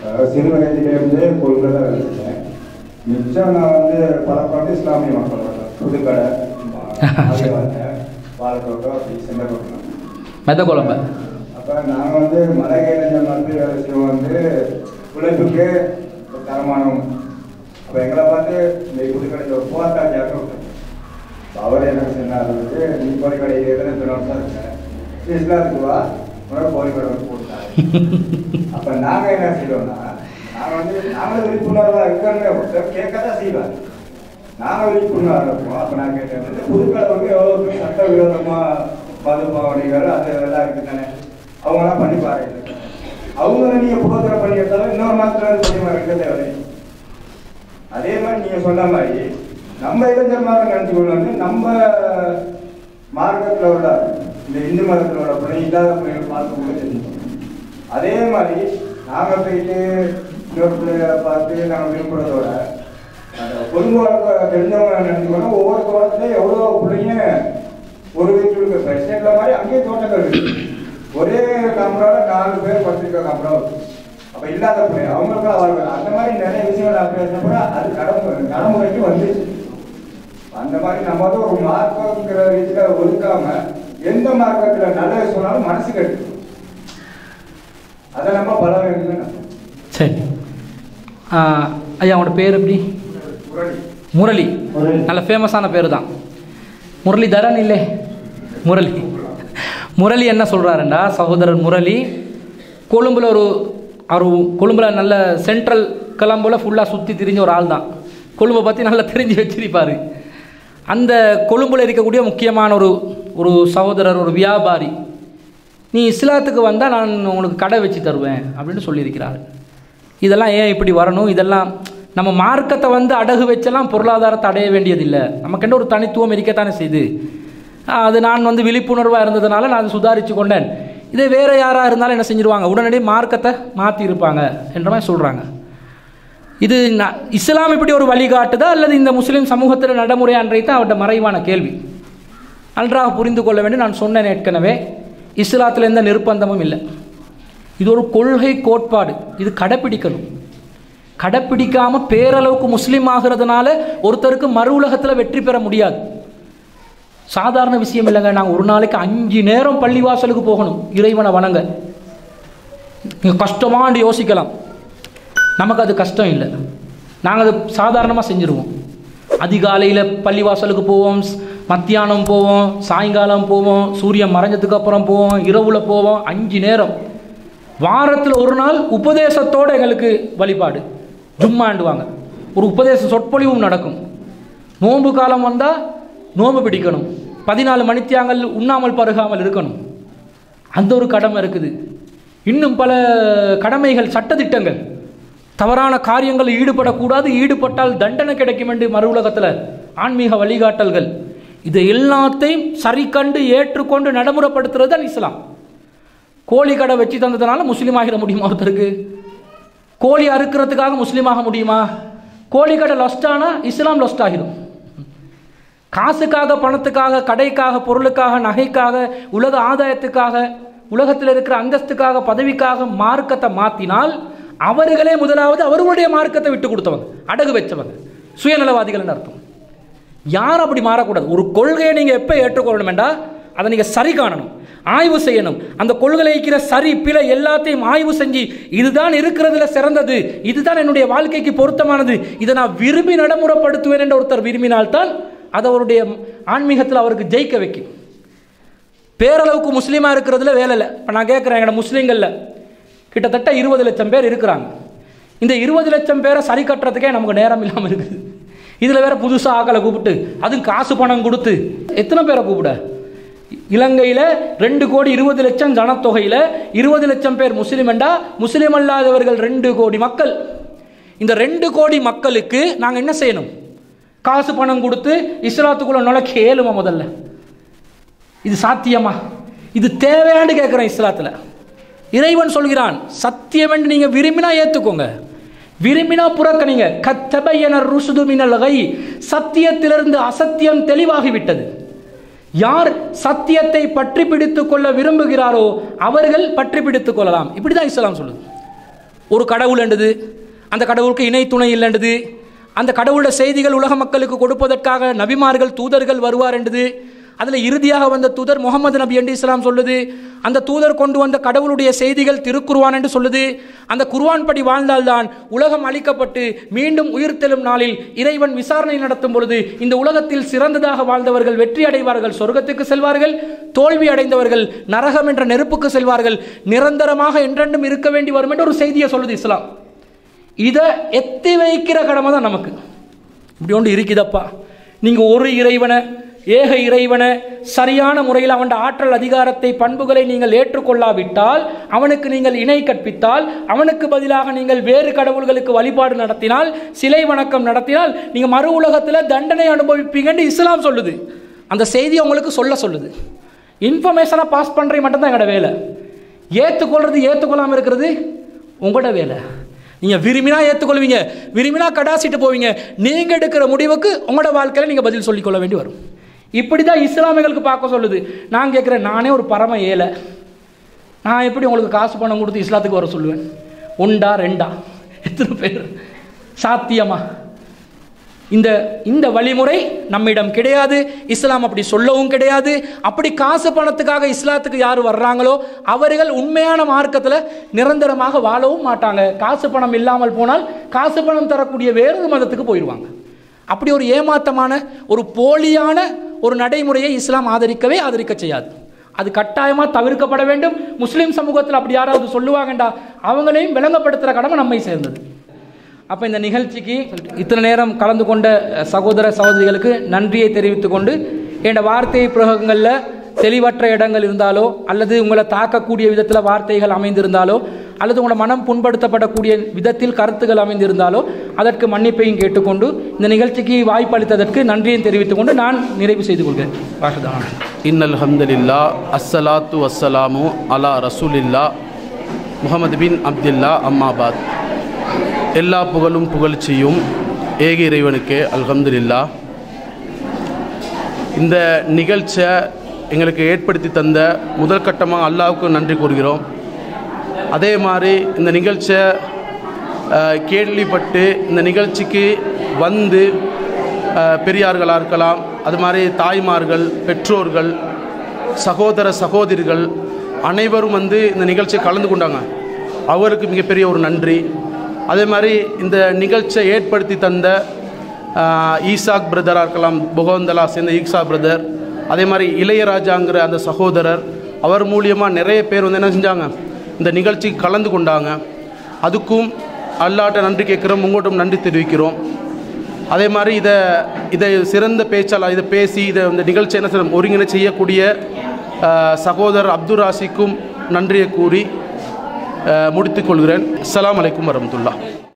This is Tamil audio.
அதாவது சிறு வயதிலேருந்தே கொள்கை தான் வச்சுருக்கேன் மிச்சம் நான் வந்து பல பாட்டு இஸ்லாமிய மக்கள் வரேன் புதுக்கடை பாலத்தோட்டம் அப்படி செங்கல்பட்டு மெத்த குழம்பு அப்போ நாங்கள் வந்து மலைகேரஞ்சல் மாதிரி வேலை செய்வோம் வந்து உழைப்புக்கு ஒரு தரமானவங்க அப்போ எங்களை பார்த்து இந்த புதுக்கடையில் ஒரு போத்தா ஜாக்க விட்டோம் அவர் என்ன சொன்னார் வந்து நீ கோழி கடை எத்தனை எத்தனை வருஷம் இருக்கேன் இஸ்லாத்துக்கு வா உனக்கு கோழி கடை வந்து போட்டாரு அப்போ நாங்கள் என்ன செய்வோம்னா நாங்கள் வந்து நாங்களும் விழிப்புணர்வாக இருக்காங்க ஒருத்தர் கேட்க தான் செய்வார் நாங்கள் விழிப்புணர்வாக இருப்போம் அப்போ நான் கேட்டேன் வந்து புதுக்கடை வந்து எவ்வளோ பேர் சட்டவிரோதமாக மது பாவனைகள் அது இதெல்லாம் இருக்குது தானே அவங்களாம் பண்ணி பாருங்க அவங்கள நீங்கள் புரோதனை பண்ணி எடுத்தாலும் இன்னொரு மாதத்துல வந்து கொஞ்சமாக இருக்க தேவை அதே மாதிரி நீங்க சொன்ன மாதிரி நம்ம இளைஞர்மாக நினைச்சுக்கொண்டு வந்து நம்ம மார்க்கத்தில் உள்ள இந்த இந்து மதத்தில் உள்ள பிள்ளை இல்லாத பிள்ளைகள் பார்த்து கூட தெரிஞ்சுக்கணும் அதே மாதிரி நாங்கள் போயிட்டு இன்னொரு பிள்ளைகளை பார்த்து நாங்கள் விரும்புறதோட அந்த பொதுவாக தெரிஞ்சவங்க நினைச்சுக்கணும் ஒவ்வொரு தோட்டத்துலையும் எவ்வளோ பிள்ளைங்க ஒரு வீட்டுக்கு இப்போ எஸ்டேட்ல மாதிரி அங்கேயும் தோட்டங்கள் இருக்கு ஒரே கம்பரால நாலு பேர் படுத்துருக்க கம்பரம் அப்ப இல்லாத பிள்ளை அவங்களுக்குலாம் வாழ்க்கை அந்த மாதிரி நிறைய விஷயங்கள் நான் பேசினப்ப அது நடைமுறை நடைமுறைக்கு வந்துச்சு அந்த மாதிரி நம்ம வந்து ஒரு மார்க்கங்கிற ரீதியில ஒதுக்காம எந்த மார்க்கத்துல நல்லது சொன்னாலும் மனசு கட்டு அதை நம்ம பல வேணும்னு சரி ஆ, ஐயா உங்களோட பேர் எப்படி முரளி முரளி நல்ல ஃபேமஸான பேர் தான் முரளிதரன் இல்லை முரளி முரளி என்ன சொல்கிறாருண்டா சகோதரர் முரளி கொழும்புல ஒரு அவர் கொழும்புல நல்ல சென்ட்ரல் கிளம்புல ஃபுல்லாக சுற்றி திரிஞ்ச ஒரு ஆள் தான் கொழும்பை பற்றி நல்லா தெரிஞ்சு வச்சிருப்பார் அந்த கொழும்புல இருக்கக்கூடிய முக்கியமான ஒரு ஒரு சகோதரர் ஒரு வியாபாரி நீ இஸ்லாத்துக்கு வந்தால் நான் உனக்கு கடை வச்சு தருவேன் அப்படின்னு சொல்லியிருக்கிறார் இதெல்லாம் ஏன் இப்படி வரணும் இதெல்லாம் நம்ம மார்க்கத்தை வந்து அடகு வச்செல்லாம் பொருளாதாரத்தை அடைய வேண்டியதில்லை நமக்கென்று ஒரு தனித்துவம் இருக்கத்தானே செய்யுது ஆஹ் அது நான் வந்து விழிப்புணர்வாக இருந்ததுனால நான் அதை சுதாரித்து கொண்டேன் இதே வேறு யாராக இருந்தாலும் என்ன செஞ்சிருவாங்க உடனடியே மார்க்கத்தை மாற்றி இருப்பாங்க என்ற மாதிரி சொல்கிறாங்க இது ந- இஸ்லாம் இப்படி ஒரு வழிகாட்டுதா அல்லது இந்த முஸ்லீம் சமூகத்தில் நடைமுறையான்றை தான் அவர்கிட்ட மறைவான கேள்வி நன்றாக புரிந்து கொள்ள வேண்டும் நான் சொன்னேன் ஏற்கனவே இஸ்லாத்தில் எந்த நிர்பந்தமும் இல்லை இது ஒரு கொள்கை கோட்பாடு இது கடைப்பிடிக்கணும் கடைப்பிடிக்காம பேரளவுக்கு முஸ்லீம் ஆகிறதுனால ஒருத்தருக்கு மறு உலகத்தில் வெற்றி பெற முடியாது சாதாரண விஷயம் இல்லைங்க நாங்கள் ஒரு நாளைக்கு அஞ்சு நேரம் பள்ளிவாசலுக்கு போகணும் இறைவனை வணங்க நீங்கள் கஷ்டமான்னு யோசிக்கலாம் நமக்கு அது கஷ்டம் இல்லை நாங்கள் அது சாதாரணமாக செஞ்சுருவோம் அதிகாலையில் பள்ளிவாசலுக்கு போவோம் ஸ்- மத்தியானம் போவோம் சாயங்காலம் போவோம் சூரியன் மறைஞ்சதுக்கு அப்புறம் போவோம் இரவுல போவோம் அஞ்சு நேரம் வாரத்தில் ஒரு நாள் உபதேசத்தோடு எங்களுக்கு வழிபாடு ஜும்மாண்டுவாங்க ஒரு உபதேச சொற்பொழிவும் நடக்கும் நோன்பு காலம் வந்தால் நோன்பு பிடிக்கணும் பதினாலு மணித்தியாங்கள் உண்ணாமல் பருகாமல் இருக்கணும் அந்த ஒரு கடமை இருக்குது இன்னும் பல கடமைகள் சட்டதிட்டங்கள் தவறான காரியங்களில் ஈடுபடக்கூடாது ஈடுபட்டால் தண்டனை கிடைக்கும் என்று மறு உலகத்தில் ஆன்மீக வழிகாட்டல்கள் இது எல்லாத்தையும் சரி கண்டு ஏற்றுக்கொண்டு நடைமுறைப்படுத்துறது தான் இஸ்லாம் கோழி கடை வச்சு தந்ததுனால முஸ்லீம் ஆகிட முடியுமா ஒருத்தருக்கு கோழி அறுக்கிறதுக்காக முஸ்லீம் ஆக முடியுமா கோழி கடை லொஸ்ட் ஆனால் இஸ்லாம் லொஸ்ட் ஆகிடும் காசுக்காக பணத்துக்காக கடைக்காக பொருளுக்காக நகைக்காக உலக ஆதாயத்துக்காக உலகத்தில் இருக்கிற அந்தஸ்துக்காக பதவிக்காக மார்க்கத்தை மாற்றினால் அவர்களே முதலாவது அவர்களுடைய மார்க்கத்தை விட்டு கொடுத்தவங்க அடகு வச்சவங்க சுயநலவாதிகள்னு அர்த்தம் யாரும் அப்படி மாறக்கூடாது ஒரு கொள்கையை நீங்கள் எப்போ ஏற்றுக்கொள்ளணும் வேண்டாம் அதை நீங்கள் சரி காணணும் ஆய்வு செய்யணும் அந்த கொள்கையில் இருக்கிற சரி பிழை எல்லாத்தையும் ஆய்வு செஞ்சு இதுதான் இருக்கிறதுல சிறந்தது இதுதான் என்னுடைய வாழ்க்கைக்கு பொருத்தமானது இதை நான் விரும்பி நடைமுறைப்படுத்துவேன் என்று ஒருத்தர் விரும்பினால்தான் அது அவருடைய ஆன்மீகத்தில் அவருக்கு ஜெயிக்க வைக்கும் பேரளவுக்கு முஸ்லீமாக இருக்கிறதுல வேலை இல்லை இப்போ நான் கேட்குறேன் எங்களோட முஸ்லீம்களில் கிட்டத்தட்ட இருபது லட்சம் பேர் இருக்கிறாங்க இந்த இருபது லட்சம் பேரை சரி கட்டுறதுக்கே நமக்கு நேரம் இல்லாமல் இருக்குது இதில் வேற புதுசாக ஆக்களை கூப்பிட்டு அதுவும் காசு பணம் கொடுத்து எத்தனை பேரை கூப்பிட இலங்கையில் ரெண்டு கோடி இருபது லட்சம் ஜனத்தொகையில் இருபது லட்சம் பேர் முஸ்லீம் என்றா முஸ்லீம் அல்லாதவர்கள் ரெண்டு கோடி மக்கள் இந்த ரெண்டு கோடி மக்களுக்கு நாங்கள் என்ன செய்யணும் காசு பணம் கொடுத்து இஸ்லாத்துக்குள்ள நுழைக்க ஏழுமா முதல்ல இது சாத்தியமா இது தேவையான்னு கேட்குறேன் இஸ்லாத்தில் இறைவன் சொல்கிறான் சத்தியம் என்று நீங்கள் விரும்பினா ஏற்றுக்கோங்க விரும்பினா புறக்கணிங்க கத்தபையன ருசுது மினல் கை சத்தியத்திலிருந்து அசத்தியம் தெளிவாகிவிட்டது யார் சத்தியத்தை பற்றி பிடித்துக் கொள்ள விரும்புகிறாரோ அவர்கள் பற்றி பிடித்துக் கொள்ளலாம் இப்படி தான் இஸ்லாம் சொல்லுது ஒரு கடவுள் என்றது அந்த கடவுளுக்கு இணை துணை இல்லைன்றது அந்த கடவுளோட செய்திகள் உலக மக்களுக்கு கொடுப்பதற்காக நபிமார்கள் தூதர்கள் வருவார் என்றது அதில் இறுதியாக வந்த தூதர் முகமது நபி என்று இஸ்லாம் சொல்லுது அந்த தூதர் கொண்டு வந்த கடவுளுடைய செய்திகள் திருக்குர்வான் என்று சொல்லுது அந்த குர்வான் படி வாழ்ந்தால்தான் உலகம் அழிக்கப்பட்டு மீண்டும் உயிர்த்தெழும் நாளில் இறைவன் விசாரணை நடத்தும் பொழுது இந்த உலகத்தில் சிறந்ததாக வாழ்ந்தவர்கள் வெற்றி அடைவார்கள் சொர்க்கத்துக்கு செல்வார்கள் தோல்வி அடைந்தவர்கள் நரகம் என்ற நெருப்புக்கு செல்வார்கள் நிரந்தரமாக என்றென்றும் இருக்க வேண்டி வரும் என்று ஒரு செய்தியை சொல்லுது இஸ்லாம் இதை எத்தி வைக்கிற கடமை தான் நமக்கு இப்படி ஒன்று இருக்குதப்பா நீங்கள் ஒரு இறைவனை ஏக இறைவனை சரியான முறையில் அவன் ஆற்றல் அதிகாரத்தை பண்புகளை நீங்கள் ஏற்றுக்கொள்ளாவிட்டால் அவனுக்கு நீங்கள் இணை கற்பித்தால் அவனுக்கு பதிலாக நீங்கள் வேறு கடவுள்களுக்கு வழிபாடு நடத்தினால் சிலை வணக்கம் நடத்தினால் நீங்கள் மறு உலகத்தில் தண்டனை அனுபவிப்பீங்கன்னு இஸ்லாம் சொல்லுது அந்த செய்தி உங்களுக்கு சொல்ல சொல்லுது இன்ஃபர்மேஷனை பாஸ் பண்ணுறது மட்டும்தான் எங்களோட வேலை ஏற்றுக்கொள்றது ஏற்றுக்கொள்ளாமல் இருக்கிறது உங்களோட வேலை நீங்கள் விரும்பினா ஏற்றுக்கொள்வீங்க விரும்பினா கடாசிட்டு போவீங்க நீங்கள் எடுக்கிற முடிவுக்கு உங்களோட வாழ்க்கையில் நீங்கள் பதில் சொல்லிக்கொள்ள வேண்டி வரும் இப்படி தான் இஸ்லாமியர்களுக்கு பார்க்க சொல்லுது நான் கேட்குறேன் நானே ஒரு பரம ஏழை நான் எப்படி உங்களுக்கு காசு பணம் கொடுத்து இஸ்லாத்துக்கு வர சொல்லுவேன் உண்டா ரெண்டா எத்தனை பேர் சாத்தியமா இந்த இந்த வழிமுறை நம்மிடம் கிடையாது இஸ்லாம் அப்படி சொல்லவும் கிடையாது அப்படி காசு பணத்துக்காக இஸ்லாத்துக்கு யார் வர்றாங்களோ அவர்கள் உண்மையான மார்க்கத்தில் நிரந்தரமாக வாழவும் மாட்டாங்க காசு பணம் இல்லாமல் போனால் காசு பணம் தரக்கூடிய வேறொரு மதத்துக்கு போயிடுவாங்க அப்படி ஒரு ஏமாத்தமான ஒரு போலியான ஒரு நடைமுறையை இஸ்லாம் ஆதரிக்கவே ஆதரிக்க செய்யாது அது கட்டாயமாக தவிர்க்கப்பட வேண்டும் முஸ்லீம் சமூகத்தில் அப்படி யாராவது சொல்லுவாங்கண்டா அவங்களையும் விளங்கப்படுத்துகிற கடமை நம்மை சேர்ந்தது அப்போ இந்த நிகழ்ச்சிக்கு இத்தனை நேரம் கலந்து கொண்ட சகோதர சகோதரிகளுக்கு நன்றியை தெரிவித்துக் கொண்டு என் வார்த்தை பிரயோகங்களில் தெளிவற்ற இடங்கள் இருந்தாலோ அல்லது உங்களை தாக்கக்கூடிய விதத்தில் வார்த்தைகள் அமைந்திருந்தாலோ அல்லது உங்களோட மனம் புண்படுத்தப்படக்கூடிய விதத்தில் கருத்துக்கள் அமைந்திருந்தாலோ அதற்கு மன்னிப்பையும் கேட்டுக்கொண்டு இந்த நிகழ்ச்சிக்கு வாய்ப்பளித்ததற்கு நன்றியும் தெரிவித்துக் கொண்டு நான் நிறைவு செய்து கொள்கிறேன் பாஷதான் இன்னல் ஹம்துலில்லா அஸ்ஸலாத்து வஸ்ஸலாமு அலா ரசூலில்லா முகமது பின் அப்துல்லா அம்மாபாத் எல்லா புகழும் புகழ்ச்சியும் ஏக இறைவனுக்கே அல்ஹம்துலில்லா இந்த நிகழ்ச்சியை எங்களுக்கு ஏற்படுத்தி தந்த முதல் கட்டமாக அல்லாவுக்கு நன்றி கூறுகிறோம் அதே மாதிரி இந்த நிகழ்ச்சியை அஹ், கேள்விப்பட்டு இந்த நிகழ்ச்சிக்கு வந்து அஹ், பெரியார்களாக இருக்கலாம் அது மாதிரி தாய்மார்கள் பெற்றோர்கள் சகோதர சகோதரிகள் அனைவரும் வந்து இந்த நிகழ்ச்சியை கலந்து கொண்டாங்க அவருக்கு மிகப்பெரிய ஒரு நன்றி அதே மாதிரி இந்த நிகழ்ச்சியை ஏற்படுத்தி தந்த ஆஹ், ஈசாக் பிரதராக இருக்கலாம் புகவந்தலா சேர்ந்த ஈசா பிரதர் அதே மாதிரி இளையராஜாங்கிற அந்த சகோதரர் அவர் மூலியமாக நிறைய பேர் வந்து என்ன செஞ்சாங்க இந்த நிகழ்ச்சிக்கு கலந்து கொண்டாங்க அதுக்கும் அல்லாட்ட நன்றி கேட்குறோம் உங்கள்கிட்டும் நன்றி தெரிவிக்கிறோம் அதே மாதிரி இதை இதை சிறந்த பேச்சாளர் இதை பேசி இதை இந்த நிகழ்ச்சி என்ன செய்யணும் ஒருங்கிணை செய்யக்கூடிய ஆஹ், சகோதரர் அப்துல் ராசிக்கும் நன்றியை கூறி ஆஹ், முடித்துக்கொள்கிறேன் அஸ்ஸலாமு அலைக்கும் வரமத்துல்லா